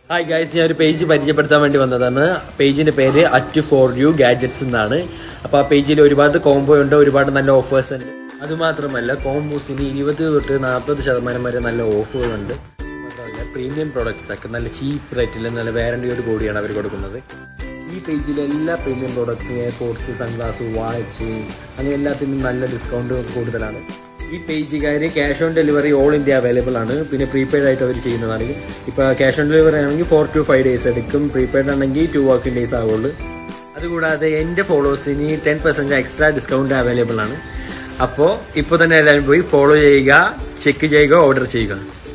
hi guys ഞാൻ ഒരു page പരിചയപ്പെടുത്താൻ വേണ്ടി വന്നതാണ് പേജിന്റെ പേര് അറ്റ് ഫോർ യു ഗാഡ്ജറ്റ്സ് എന്നാണ് അപ്പൊ ആ പേജിൽ ഒരുപാട് കോംബോ ഉണ്ട് ഒരുപാട് നല്ല ഓഫേഴ്സ് ഉണ്ട് അത് മാത്രമല്ല കോംബോസിന് ഇരുപത് തൊട്ട് നാൽപ്പത് ശതമാനം വരെ നല്ല ഓഫറുകളുണ്ട് മാത്രമല്ല പ്രീമിയം പ്രോഡക്ട്സ് ഒക്കെ നല്ല ചീപ്പ് റേറ്റിൽ നല്ല വാറണ്ടിയോട് കൂടിയാണ് അവർ കൊടുക്കുന്നത് ഈ പേജിലെ എല്ലാ പ്രീമിയം പ്രോഡക്ട്സും എയർപോർട്സ് സൺഗ്ലാസ് വാച്ച് അങ്ങനെ എല്ലാത്തിനും നല്ല ഡിസ്കൗണ്ട് കൂടുതലാണ് ഈ പേജുകാർ cash on delivery all India available ആണ് പിന്നെ പ്രീപെയ്ഡ് ആയിട്ട് അവർ ചെയ്യുന്നതാണ് ഇപ്പോൾ ക്യാഷ് ഓൺ ഡെലിവറി ആണെങ്കിൽ ഫോർ ടു ഫൈവ് ഡേയ്സ് എടുക്കും പ്രീപെയ്ഡ് ആണെങ്കിൽ ടു വർക്കിംഗ് ഡേയ്സ് ആവുള്ളൂ അതുകൂടാതെ എൻ്റെ ഫോളോവേഴ്സിന് ten percent extra discount available ആണ് അപ്പോൾ ഇപ്പോൾ തന്നെ എല്ലാവരും പോയി ഫോളോ ചെയ്യുക ചെക്ക് ചെയ്യുക ഓർഡർ ചെയ്യുക